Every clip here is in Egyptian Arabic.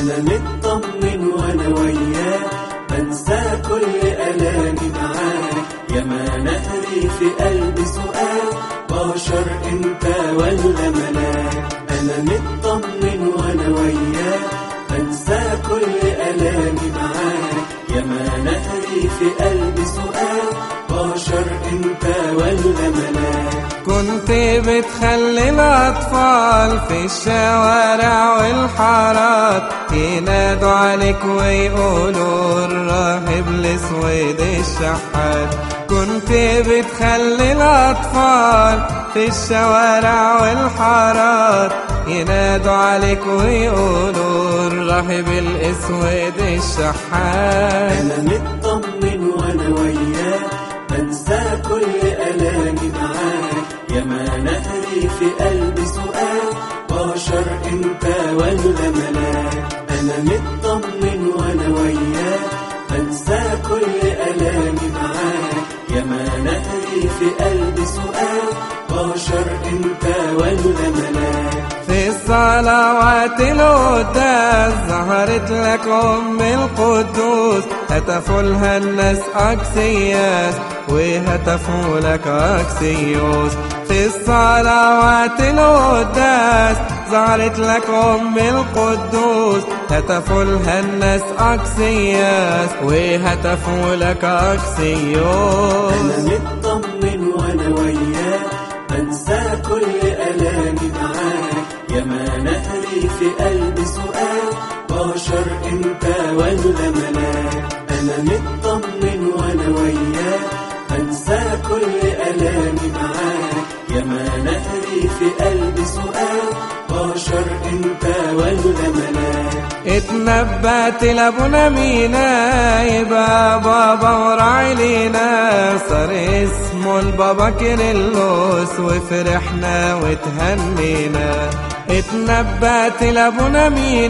أنا مطمن وأنا وياك بنسى كل ألامي معاك يا ما نهري في قلبي سؤال بشر أنت ولا ملاك أنا مطمن وأنا وياك بنسى كل ألامي معاك يا ما نهري في قلبي سؤال بشر أنت ولا ملاك كنت بتخلي الأطفال في الشوارع والحارات ينادوا عليك ويقولوا الراهب الأسود الشحات كنت بتخلي الأطفال في الشوارع والحارات ينادوا عليك ويقولوا الراهب الأسود الشحات أنا مطمن وأنا وياك بنسى كل ألامي معاك يا ما نهري في قلبي سؤال بشر أنت ولا ملاك أنا مطمن وأنا وياك بنسى كل ألامي معاك يا ما نهري في قلبي سؤال بشر أنت ولا ملاك في الصلوات القداس ظهرت لك أم القدوس هتفوا لها الناس أكسياس وهتفوا لك أكسيوس في الصلوات القداس ظهرت لك أم القدوس هتفوا لها الناس أكسياس وهتفوا لك أكسيوس أنا مطمن وأنا وياك بنسى كل ألامي معاك يا ما نهري في قلبي سؤال بشر أنت ولا ملاك أنا مطمن وأنا وياك بنسى كل ألامي معاك يا ما نهري في قلبي سؤال بشر أنت ولا ملاك اتنبأت لابونا مينا يبقى بابا وراعي لينا صار اسمه البابا كيرلس وفرحنا وتهنينا اتنبأت لابونا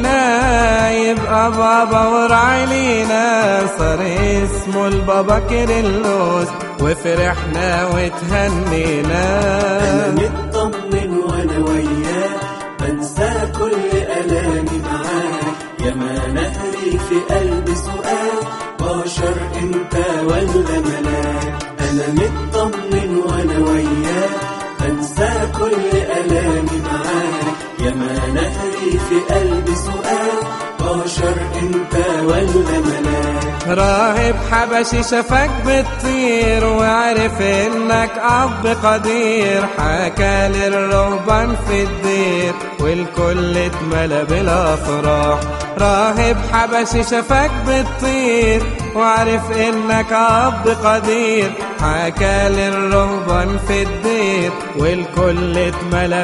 مينا يبقى بابا وراعي لينا صار اسمه البابا كيرلس وفرحنا وتهنينا أنا مطمن وأنا وياك بنسى كل ألامي معاك يا ما نهري في قلبي سؤال بشر أنت ولا ملاك أنا مطمن وأنا وياك بنسى كل ألامي معاك يا ما نهري في قلبي سؤال بشر أنت ولا ملاك راهب حبشي شافك بتطير وعرف انك اب قدير حكى للرهبان في الدير والكل اتملى بالافراح راهب حبشي شافك بتطير وعرف انك اب قدير حكى للرهبان في الدير والكل اتملى أنا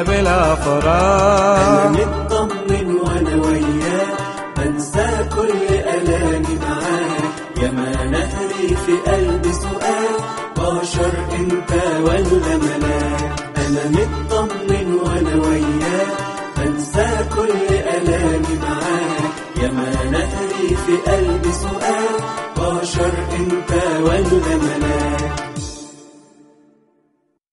بالافراح مطمن وأنا وياك بنسى كل ألامي معاك يا ما نهري في قلبي سؤال بشر أنت ولا ملاك أنا مطمن وأنا وياك بنسى كل ألامي معاك يا ما نهري في قلبي سؤال بشر أنت ولا ملاك